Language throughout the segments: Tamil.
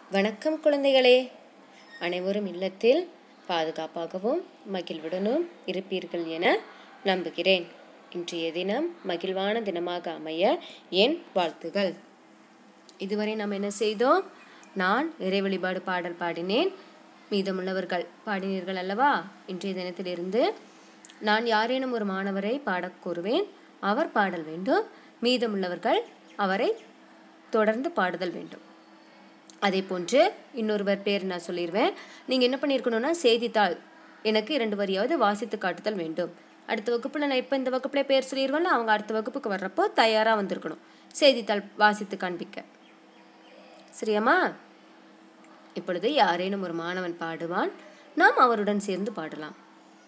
வணக்கம் குழந்தைகளே அனைவரும் இல்லத்தில் பாதுகாப்பாகவும் மகிழ்வுடனும் இருப்பீர்கள் என நம்புகிறேன் இன்றைய தினம் மகிழ்வான தினமாக அமைய என் வாழ்த்துகள் இதுவரை நாம் என்ன செய்தோம் நான் இறை வழிபாடு பாடல் பாடினேன் மீதமுள்ளவர்கள் பாடினீர்கள் அல்லவா இன்றைய தினத்திலிருந்து நான் யாரேனும் ஒரு மாணவரை பாடக் கூறுவேன் அவர் பாடல் வேண்டும் மீதமுள்ளவர்கள் அவரை தொடர்ந்து பாடுதல் வேண்டும் அதே போன்று இன்னொருவர் பேர் நான் சொல்லிடுவேன் நீங்கள் என்ன பண்ணியிருக்கணும்னா செய்தித்தாள் எனக்கு இரண்டு வரியாவது வாசித்து காட்டுதல் வேண்டும் அடுத்த வகுப்பில் நான் இப்போ இந்த வகுப்பில் பேர் சொல்லிடுவேன்ல அவங்க அடுத்த வகுப்புக்கு வர்றப்போ தயாராக வந்திருக்கணும் செய்தித்தாள் வாசித்து காண்பிக்க சரியாம்மா இப்பொழுது யாரேனும் ஒரு மாணவன் பாடுவான் நாம் அவருடன் சேர்ந்து பாடலாம்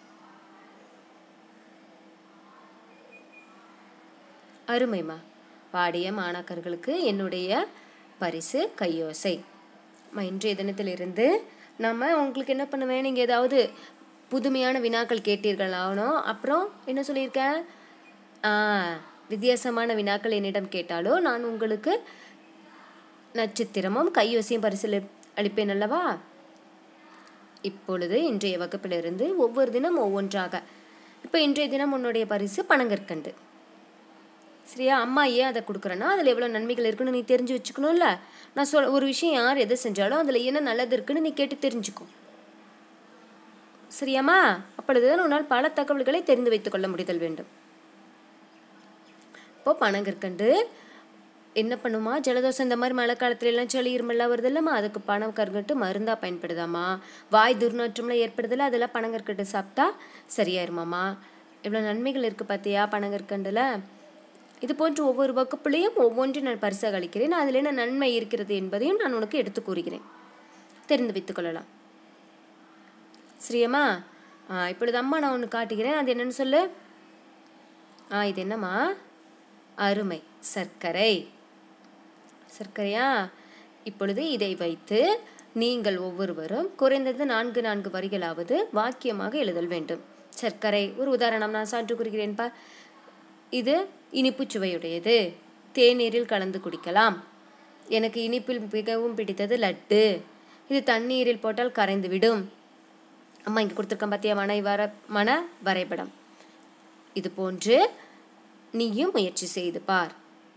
அருமைம்மா பாடிய மாணாக்கர்களுக்கு என்னுடைய பரிசு கையோசை அம்மா, இன்றைய தினத்திலிருந்து நம்ம உங்களுக்கு என்ன பண்ணுவேன் நீங்கள் ஏதாவது புதுமையான வினாக்கள் கேட்டீர்கள் ஆகணும் அப்புறம் என்ன சொல்லியிருக்கேன் ஆ, வித்தியாசமான வினாக்கள் என்னிடம் கேட்டாலோ நான் உங்களுக்கு நட்சத்திரமும் கையோசையும் பரிசில் அளிப்பேன் அல்லவா இப்பொழுது இன்றைய வகுப்பிலிருந்து ஒவ்வொரு தினம் ஒவ்வொன்றாக இப்போ இன்றைய தினம் உன்னுடைய பரிசு பனங்கற்கண்டு சரியா அம்மா ஏன் அதை கொடுக்குறேன்னா அதில் எவ்வளோ நன்மைகள் இருக்குன்னு நீ தெரிஞ்சு வச்சுக்கணும்ல நான் சொல் ஒரு விஷயம் யார் எதை செஞ்சாலும் அதில் என்ன நல்லது இருக்குன்னு நீ கேட்டு தெரிஞ்சுக்கோ சரியாம்மா அப்பொழுதுதான் உன்னால் பல தகவல்களை தெரிந்து வைத்துக் கொள்ள முடிதல் வேண்டும் இப்போ பனங்கற்கண்டு என்ன பண்ணுமா ஜலதோஷம் இந்த மாதிரி மழை காலத்துல எல்லாம் சளி இருமெல்லாம் வருது இல்லைம்மா அதுக்கு பணம் கற்கட்டு மருந்தா பயன்படுதாம்மா வாய் துர்நாற்றம்லாம் ஏற்படுதில்ல அதெல்லாம் பனங்கற்கண்டு சாப்பிட்டா சரியாயிருமாம்மா எவ்வளோ நன்மைகள் இருக்குது பார்த்தியா பனங்கற்கண்டில் இது போன்று ஒவ்வொரு வகுப்புலையும் ஒவ்வொன்றையும் நான் பரிசாக அளிக்கிறேன் அதில் என்ன நன்மை இருக்கிறது என்பதையும் நான் உனக்கு எடுத்து கூறுகிறேன் தெரிந்து வைத்துக் கொள்ளலாம் சரியாம்மா ஆ இப்பொழுது அம்மா நான் ஒன்று காட்டுகிறேன் அது என்னன்னு சொல்லு ஆ இது என்னம்மா அருமை சர்க்கரை சர்க்கரையா இப்பொழுது இதை வைத்து நீங்கள் ஒவ்வொருவரும் குறைந்தது நான்கு நான்கு வரிகளாவது வாக்கியமாக எழுதல் வேண்டும் சர்க்கரை ஒரு உதாரணம் நான் சான்று கூறுகிறேன்பா இது இனிப்பு சுவையுடையது தேநீரில் கலந்து குடிக்கலாம் எனக்கு இனிப்பில் மிகவும் பிடித்தது லட்டு இது தண்ணீரில் போட்டால் கரைந்து விடும் அம்மா இங்கே கொடுத்துருக்கேன் பார்த்தியா மன வர மன வரைபடம் இது போன்று நீயும் முயற்சி செய்து பார்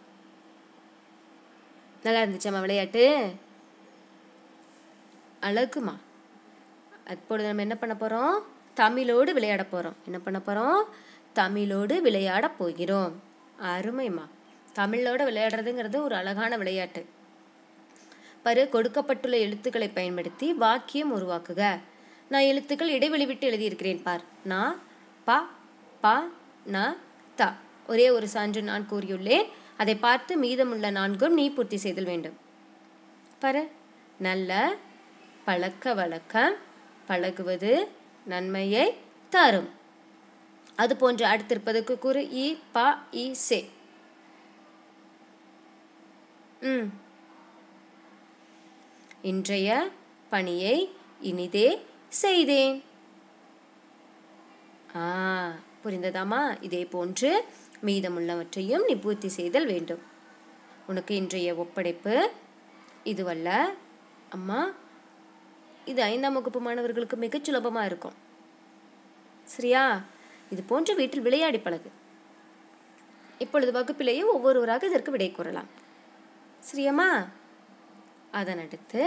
நல்லா இருந்துச்சாம்மா விளையாட்டு அழகுமா அப்பொழுது நம்ம என்ன பண்ண போகிறோம் தமிழோடு விளையாட போகிறோம் என்ன பண்ண போகிறோம் தமிழோடு விளையாட போகிறோம் அருமைம்மா தமிழோடு விளையாடுறதுங்கிறது ஒரு அழகான விளையாட்டு பரு கொடுக்கப்பட்டுள்ள எழுத்துக்களை பயன்படுத்தி வாக்கியம் உருவாக்குக நான் எழுத்துக்கள் இடைவெளி விட்டு எழுதியிருக்கிறேன் பார் நா ப ப ந த ஒரே ஒரு சான்று நான் கூறியுள்ளேன் அதை பார்த்து மீதமுள்ள நான்கும் நீ பூர்த்தி செய்தல் வேண்டும் பாரு நல்ல பழக்க வழக்கம் பழகுவது நன்மையை தரும் அது போன்று அடுத்திருப்பதற்கு கூறு இ ப இ சே ம் இன்றைய பணியை இனிதே செய்தேன் ஆ புரிந்ததாமா இதே போன்று மீதமுள்ளவற்றையும் நீ பூர்த்தி செய்தல் வேண்டும் உனக்கு இன்றைய ஒப்படைப்பு இதுவல்ல அம்மா இது ஐந்தாம் வகுப்பு மாணவர்களுக்கு மிகச் சுலபமாக இருக்கும் சரியா இது போன்று வீட்டில் விளையாடி பழகு இப்பொழுது வகுப்பிலேயே ஒவ்வொருவராக இதற்கு விடை கூறலாம் சரியாம்மா அதன் அடுத்து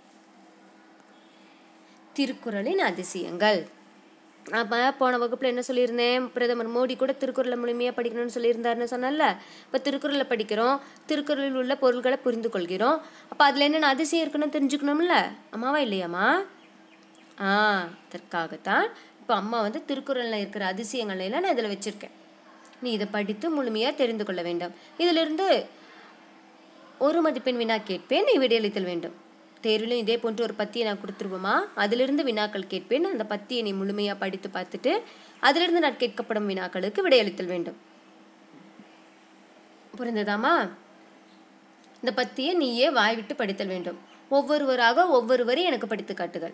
திருக்குறளின் அதிசயங்கள் அப்போ போன வகுப்பில் என்ன சொல்லியிருந்தேன் பிரதமர் மோடி கூட திருக்குறளை முழுமையாக படிக்கணும்னு சொல்லியிருந்தாருன்னு சொன்னல இப்போ திருக்குறளை படிக்கிறோம் திருக்குறளில் உள்ள பொருள்களை புரிந்து கொள்கிறோம் அப்போ அதில் என்னென்ன அதிசயம் இருக்குன்னு தெரிஞ்சுக்கணும்ல அம்மாவா இல்லையாம்மா ஆ அதற்காகத்தான் இப்போ அம்மா வந்து திருக்குறளில் இருக்கிற அதிசயங்களை எல்லாம் நான் இதில் வச்சுருக்கேன் நீ இதை படித்து முழுமையாக தெரிந்து கொள்ள வேண்டும் இதிலிருந்து ஒரு மதிப்பெண் வினா கேட்பேன் நீ விடையளித்தல் வேண்டும் தேர்விலும் இதே போன்று ஒரு பத்தியை நான் கொடுத்துருவோமா அதிலிருந்து வினாக்கள் கேட்பேன் அந்த பத்தியை நீ முழுமையாக படித்து பார்த்துட்டு அதிலிருந்து நான் கேட்கப்படும் வினாக்களுக்கு விடையளித்தல் வேண்டும் புரிந்ததாமா இந்த பத்தியை நீயே வாய் விட்டு படித்தல் வேண்டும் ஒவ்வொருவராக ஒவ்வொரு வரி எனக்கு படித்து காட்டுகள்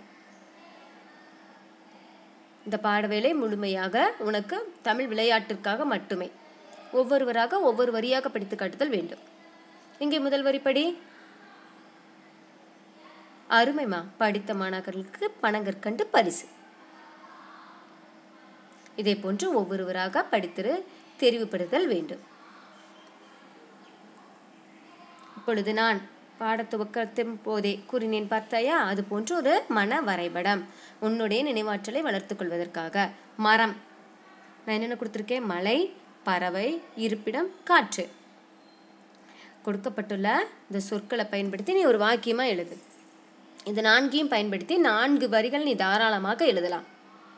இந்த பாடவேளை முழுமையாக உனக்கு தமிழ் விளையாட்டிற்காக மட்டுமே ஒவ்வொருவராக ஒவ்வொரு வரியாக படித்து காட்டுதல் வேண்டும் இங்கே முதல் வரி படி அருமைமா படித்த மாணாக்கர்களுக்கு பணங்கற்கண்டு பரிசு இதே போன்று ஒவ்வொருவராக படித்திரு தெரிவுபடுதல் வேண்டும் இப்பொழுது நான் பாடத்துவக்கத்தின் போதே கூறினேன் பார்த்தாயா அது போன்று ஒரு மன வரைபடம் உன்னுடைய நினைவாற்றலை வளர்த்துக் கொள்வதற்காக மரம் நான் என்னென்ன கொடுத்துருக்கேன் மலை பறவை இருப்பிடம் காற்று கொடுக்கப்பட்டுள்ள இந்த சொற்களை பயன்படுத்தி நீ ஒரு வாக்கியமாக எழுது இந்த நான்கையும் பயன்படுத்தி நான்கு வரிகள் நீ தாராளமாக எழுதலாம்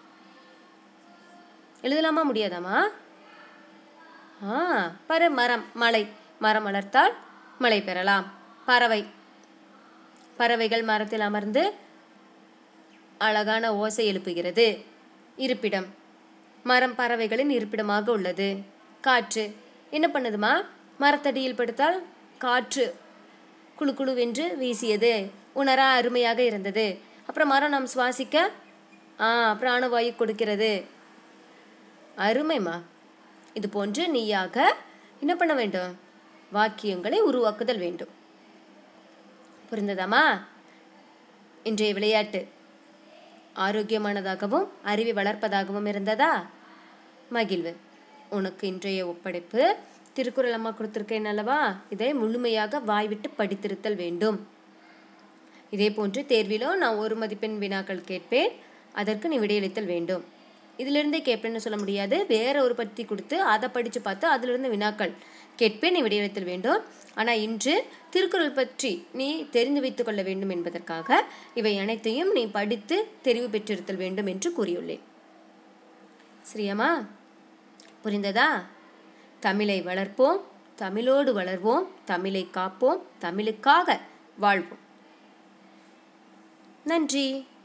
எழுதலாமா முடியாதாமா ஆ பர மரம் மலை மரம் வளர்த்தால் மழை பெறலாம் பறவை பறவைகள் மரத்தில் அமர்ந்து அழகான ஓசை எழுப்புகிறது இருப்பிடம் மரம் பறவைகளின் இருப்பிடமாக உள்ளது காற்று என்ன பண்ணுதுமா மரத்தடியில் படுத்தால் காற்று குழு குழுவென்று வீசியது உணர அருமையாக இருந்தது அப்புறம் மரம் நாம் சுவாசிக்க ஆ பிராணவாயு கொடுக்கிறது அருமைமா இது போன்று நீயாக என்ன பண்ண வேண்டும் வாக்கியங்களை உருவாக்குதல் வேண்டும் புரிந்ததாமா இன்றைய விளையாட்டு ஆரோக்கியமானதாகவும் அறிவை வளர்ப்பதாகவும் இருந்ததா மகிழ்வு உனக்கு இன்றைய ஒப்படைப்பு திருக்குறள் அம்மா கொடுத்துருக்கேன் அல்லவா இதை முழுமையாக வாய்விட்டு படித்திருத்தல் வேண்டும் இதே போன்று தேர்விலும் நான் ஒரு மதிப்பெண் வினாக்கள் கேட்பேன் அதற்கு நீ விடையளித்தல் வேண்டும் இதிலிருந்தே கேட்பேன்னு சொல்ல முடியாது வேற ஒரு பத்தி கொடுத்து அதை படித்து பார்த்து அதிலிருந்து வினாக்கள் கேட்பேன் நீ விடையளித்தல் வேண்டும் ஆனால் இன்று திருக்குறள் பற்றி நீ தெரிந்து வைத்துக் கொள்ள வேண்டும் என்பதற்காக இவை அனைத்தையும் நீ படித்து தெரிவு பெற்றிருத்தல் வேண்டும் என்று கூறியுள்ளேன் சரியாமா புரிந்ததா தமிழை வளர்ப்போம் தமிழோடு வளர்வோம் தமிழை காப்போம் தமிழுக்காக வாழ்வோம் நன்றி